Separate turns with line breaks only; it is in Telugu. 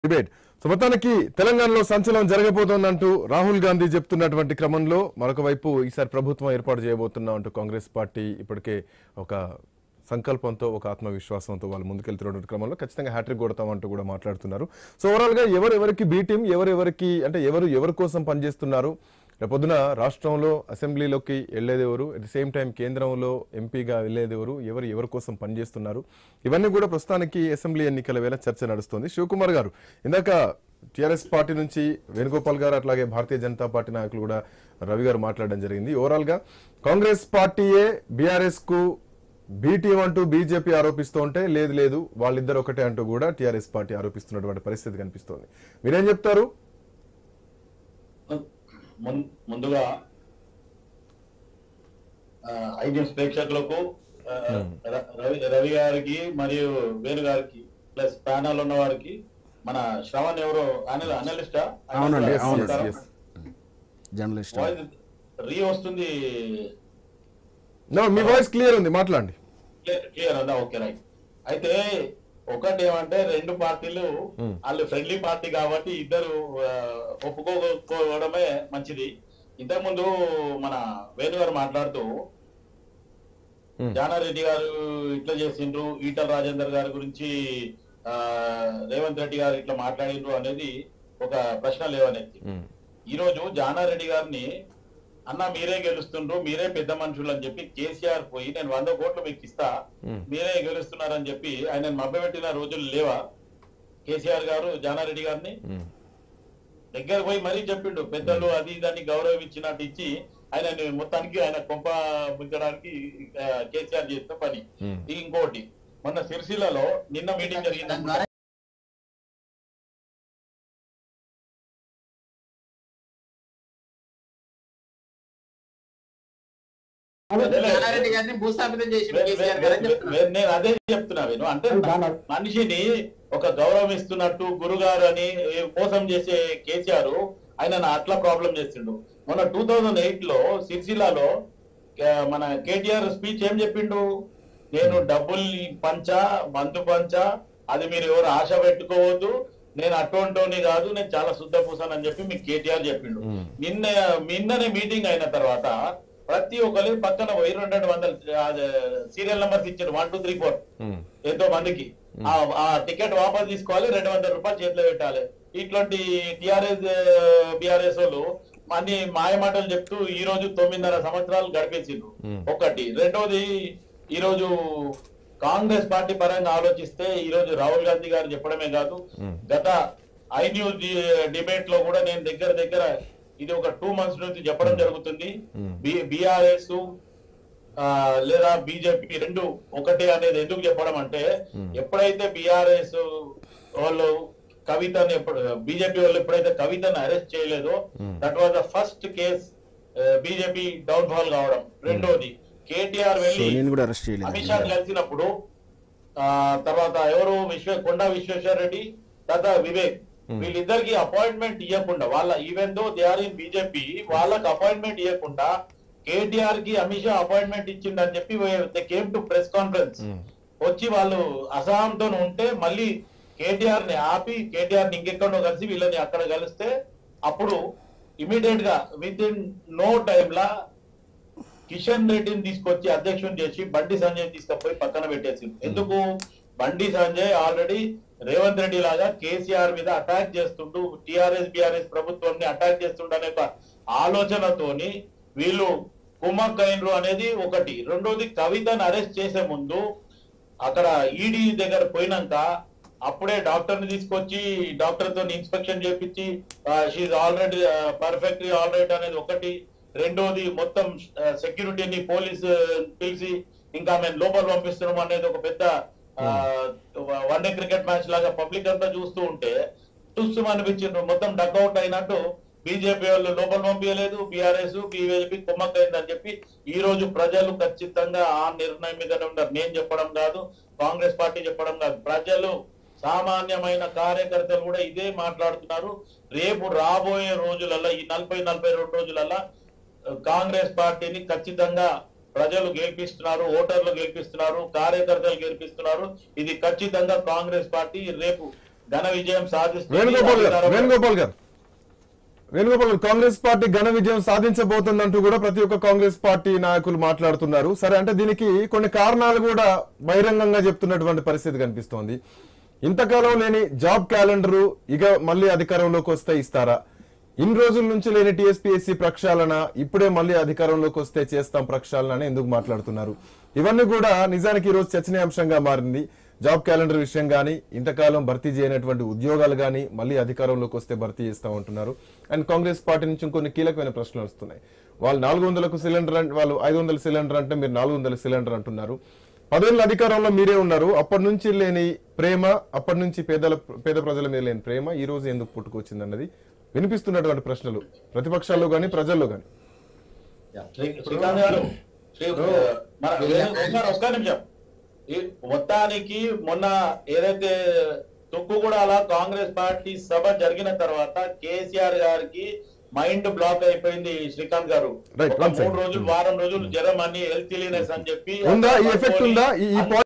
డిబేట్ సో మొత్తానికి తెలంగాణలో సంచలనం జరగబోతోందంటూ రాహుల్ గాంధీ చెప్తున్నటువంటి క్రమంలో మరొక వైపు ఈసారి ప్రభుత్వం ఏర్పాటు చేయబోతున్నాం అంటూ కాంగ్రెస్ పార్టీ ఇప్పటికే ఒక సంకల్పంతో ఒక ఆత్మవిశ్వాసంతో వాళ్ళు ముందుకెళ్తున్నటువంటి క్రమంలో ఖచ్చితంగా హ్యాట్రిక్ కొడతామంటూ కూడా మాట్లాడుతున్నారు సో ఓవరాల్ గా ఎవరు ఎవరికి బీ టీం ఎవరు ఎవరికి అంటే ఎవరు ఎవరి కోసం పనిచేస్తున్నారు రేపొద్దున రాష్ట్రంలో అసెంబ్లీలోకి వెళ్ళేది ఎవరు అట్ ది సేమ్ టైం కేంద్రంలో ఎంపీగా వెళ్ళేది ఎవరు ఎవరు ఎవరి కోసం పనిచేస్తున్నారు ఇవన్నీ కూడా ప్రస్తుతానికి అసెంబ్లీ ఎన్నికల వేళ చర్చ నడుస్తుంది శివకుమార్ గారు ఇందాక టిఆర్ఎస్ పార్టీ నుంచి వేణుగోపాల్ గారు అట్లాగే భారతీయ జనతా పార్టీ నాయకులు కూడా రవి గారు మాట్లాడడం జరిగింది ఓవరాల్ గా కాంగ్రెస్ పార్టీయే బీఆర్ఎస్ కు బీటీఎం అంటూ బీజేపీ ఆరోపిస్తూ ఉంటే లేదు లేదు వాళ్ళిద్దరు ఒకటే అంటూ కూడా టీఆర్ఎస్ పార్టీ ఆరోపిస్తున్నటువంటి పరిస్థితి కనిపిస్తోంది మీరేం చెప్తారు
ముం- ముందుగా ఆ, ఐ న్యూస్ ప్రేక్షకులకు ఆ, ర- రవి రవి గారికి మరియు వేణు గారికి ప్లస్ ప్యానల్ ఉన్న వారికి మన శ్రవణ్ ఎవరో అనల్ అనలిస్టా
అవునండి,
Yes,
అవును.
yes, yes.
జర్నలిస్ట్
వాయిస్ రీ వస్తుంది
No, మీ వాయిస్ క్లియర్ ఉంది మాట్లాడండి
క్లియర్ ఉందా ఓకే రైట్ అయితే ఒకటి ఏమంటే రెండు పార్టీలు
Hmm.
వాళ్ళు ఫ్రెండ్లీ పార్టీ కాబట్టి ఇద్దరు ఆ, ఒప్పుకోకపోవడమే మంచిది ఇంతకుముందు మన వేణు గారు మాట్లాడుతూ
Hmm.
జానారెడ్డి గారు ఇట్లా చేసిండ్రు ఈటల రాజేందర్ గారి గురించి ఆ రేవంత్ రెడ్డి గారు ఇట్లా మాట్లాడిండ్రు అనేది ఒక ప్రశ్న లేవనెత్తి
ఉమ్,
ఈ రోజు జానారెడ్డి గారిని అన్న మీరే గెలుస్తుండ్రు మీరే పెద్ద మనుషులు అని చెప్పి కేసీఆర్ పోయి నేను వంద కోట్లు మీకు ఇస్తా
ఉమ్,
మీరే గెలుస్తున్నారని చెప్పి ఆయన మభ్యపెట్టిన రోజులు లేవా కేసీఆర్ గారు జానారెడ్డి గారిని
ఉమ్,
దగ్గర పోయి మరీ చెప్పిండు పెద్దలు అది దాన్ని గౌరవం ఇచ్చినట్టు ఇచ్చి ఆయన మొత్తానికి ఆయన కొంప ముంచడానికి ఆ, కేసీఆర్ చేసిన పని
ఉమ్.
ఇది ఇంకోటి మొన్న సిరిసిల్లలో నిన్న మీటింగ్ జరిగింది
జానారెడ్డి గారిని భూస్థాపితం చేసి
వే- వే-
కేసీఆర్ గారు అని
వే-
చెప్తున్నారు.
వే- నేను అదే చెప్తున్నా నేను అంటే మనిషిని ఒక గౌరవం ఇస్తున్నట్టు గురుగారు అని మోసం చేసే కేసీఆర్ ఆయన అట్లా ప్రాబ్లం చేసిండు మొన్న టూ థౌజండ్ ఎయిట్ లో సిరిసిల్లాలో ఆ, మన కేటీఆర్ స్పీచ్ ఏం చెప్పిండు నేను డబ్బులు పంచా మందు పంచా అది మీరు ఎవరు ఆశ పెట్టుకోవద్దు నేను అటువంటిని కాదు నేను చాలా శుద్ధ పూసాను అని చెప్పి మీకు కేటీఆర్ చెప్పిండు
Hmm.
నిన్న నిన్ననే మీటింగ్ అయిన తర్వాత ప్రతి ఒక్కరు పక్కన పోయి రెండు రెండు వందల సీరియల్ నెంబర్స్ ఇచ్చారు one two three four
um,
ఎంతో మందికి ఆ ఆ టికెట్ వాపస్ తీసుకోవాలి రెండు వందల రూపాయలు చేతిలో పెట్టాలి ఇట్లాంటి టిఆర్ఎస్ బిఆర్ఎస్ వాళ్ళు అన్ని మాయ మాటలు చెప్తూ ఈ రోజు తొమ్మిదిన్నర సంవత్సరాలు గడిపేసిండ్రు
Hmm.
ఒకటి రెండోది ఈ రోజు కాంగ్రెస్ పార్టీ పరంగా ఆలోచిస్తే ఈ రోజు రాహుల్ గాంధీ గారు చెప్పడమే కాదు
Hmm.
గత ఐ న్యూస్ డిబేట్ లో కూడా నేను దగ్గర దగ్గర ఇది ఒక టూ మంత్స్ నుంచి చెప్పడం జరుగుతుంది
Hmm.
బిఆర్ఎస్ లేదా బీజేపీ రెండు ఒకటే అనేది ఎందుకు చెప్పడం అంటే
Hmm.
ఎప్పుడైతే బిఆర్ఎస్ వాళ్ళు కవితని ఎప్పుడు బీజేపీ వాళ్ళు ఎప్పుడైతే కవితను అరెస్ట్ చేయలేదో
Hmm.
That was the first case BJP downfall కావడం రెండోది కేటీఆర్ వెళ్ళి
సోనిని కూడా అరెస్ట్
అమిత్ షా
చేయలేదు
కలిసినప్పుడు ఆ తర్వాత ఎవరు విశ్వ కొండా విశ్వేశ్వర రెడ్డి తర్వాత వివేక్
Hmm.
వీళ్ళిద్దరికి అపాయింట్మెంట్ ఇవ్వకుండా వాళ్ళ even though they are in BJP వాళ్ళకి అపాయింట్మెంట్ ఇవ్వకుండా కేటీఆర్ కి అమిత్ షా అపాయింట్మెంట్ ఇచ్చిండని చెప్పి they came to press conference
um,
వచ్చి వాళ్ళు అసహాంతో ఉంటే మళ్ళీ కేటీఆర్ ని ఆపి కేటీఆర్ ని ఇంకెక్కడో కలిసి వీళ్ళని అక్కడ కలిస్తే అప్పుడు ఇమీడియట్ గా విత్ ఇన్ నో టైమ్ లా కిషన్ రెడ్డిని తీసుకొచ్చి అధ్యక్షుని చేసి బండి సంజయ్ తీసుకుపోయి పక్కన పెట్టేసి ఎందుకు బండి సంజయ్ ఆల్రెడీ రేవంత్ రెడ్డి లాగా కేసీఆర్ మీద అటాక్ చేస్తుంటూ టిఆర్ఎస్ బిఆర్ఎస్ ప్రభుత్వాన్ని అటాక్ చేస్తుండ అనే ఒక ఆలోచనతోని వీళ్ళు కుమ్మక్కైనరు అనేది ఒకటి రెండోది కవితను అరెస్ట్ చేసే ముందు అక్కడ ఈడీ దగ్గర పోయినాక అప్పుడే డాక్టర్ ని తీసుకొచ్చి డాక్టర్ తో ఇన్స్పెక్షన్ చేపించి షీఈ్ ఆల్రెడీ పర్ఫెక్ట్ ఆల్రైట్ అనేది ఒకటి రెండోది మొత్తం సెక్యూరిటీని పోలీస్ పిలిచి ఇంకా మేము లోపల పంపిస్తున్నాం అనేది ఒక పెద్ద వన్ డే క్రికెట్ మ్యాచ్ లాగా పబ్లిక్ అంతా చూస్తూ ఉంటే టుస్సు అనిపించిండ్రు మొత్తం డక్అవుట్ అయినట్టు బీజేపీ వాళ్ళు లోపల పంపించలేదు బీఆర్ఎస్ బీజేపీ కుమ్మక్కైందని చెప్పి ఈ రోజు ప్రజలు ఖచ్చితంగా ఆ నిర్ణయం మీదనే ఉన్నారు నేను చెప్పడం కాదు కాంగ్రెస్ పార్టీ చెప్పడం కాదు ప్రజలు సామాన్యమైన కార్యకర్తలు కూడా ఇదే మాట్లాడుతున్నారు రేపు రాబోయే రోజులలో ఈ నలభై నలభై రెండు రోజులలో కాంగ్రెస్ పార్టీని ఖచ్చితంగా ప్రజలు గెలిపిస్తున్నారు ఓటర్లు గెలిపిస్తున్నారు కార్యకర్తలు గెలిపిస్తున్నారు ఇది ఖచ్చితంగా కాంగ్రెస్ పార్టీ రేపు ఘన విజయం సాధిస్తుంది
వేణుగోపాల్ గారు
అధికారం-
వేణుగోపాల్ గారు వేణుగోపాల్ గారు కాంగ్రెస్ పార్టీ ఘన విజయం సాధించబోతుందంటూ కూడా ప్రతి ఒక్క కాంగ్రెస్ పార్టీ నాయకులు మాట్లాడుతున్నారు సరే అంటే దీనికి కొన్ని కారణాలు కూడా బహిరంగంగా చెప్తున్నటువంటి పరిస్థితి కనిపిస్తోంది ఇంతకాలం లేని జాబ్ క్యాలెండర్ ఇక మళ్ళీ అధికారంలోకి వస్తే ఇస్తారా ఇన్ని రోజుల నుంచి లేని టీఎస్పీఎస్సీ ప్రక్షాళన ఇప్పుడే మళ్ళీ అధికారంలోకి వస్తే చేస్తాం ప్రక్షాళన అని ఎందుకు మాట్లాడుతున్నారు ఇవన్నీ కూడా నిజానికి ఈ రోజు చర్చనీయాంశంగా మారింది జాబ్ క్యాలెండర్ విషయం కానీ ఇంతకాలం భర్తీ చేయనటువంటి ఉద్యోగాలు కానీ మళ్ళీ అధికారంలోకి వస్తే భర్తీ చేస్తామంటున్నారు అండ్ కాంగ్రెస్ పార్టీ నుంచి ఇంకొన్ని కీలకమైన ప్రశ్నలు వస్తున్నాయి వాళ్ళు నాలుగు వందలకు సిలిండర్ అంటే వాళ్ళు ఐదు వందల సిలిండర్ అంటే మీరు నాలుగు వందల సిలిండర్ అంటున్నారు పదేళ్ళ అధికారంలో మీరే ఉన్నారు అప్పటి నుంచి లేని ప్రేమ అప్పటి నుంచి పేదల పేద ప్రజల మీద లేని ప్రేమ ఈ రోజు ఎందుకు పుట్టుకొచ్చింది అన్నది వినిపిస్తున్నటువంటి ప్రశ్నలు ప్రతిపక్షాల్లో కానీ ప్రజల్లో కానీ
శ్రీ- శ్రీకాంత్ గారు శ్రీ- మన ఒక్క- ఒక్క నిమిషం ఈ మొత్తానికి మొన్న ఏదైతే తుక్కుగూడలో కాంగ్రెస్ పార్టీ సభ జరిగిన తర్వాత కేసీఆర్ గారికి మైండ్ బ్లాక్ అయిపోయింది శ్రీకాంత్ గారు
Right,
ఒక
one second.
మూడు రోజులు వారం రోజులు జ్వరం అని హెల్త్ ఇలీనెస్ అని చెప్పి
ఉందా ఈ ఎఫెక్ట్ ఉందా ఈ- ఈ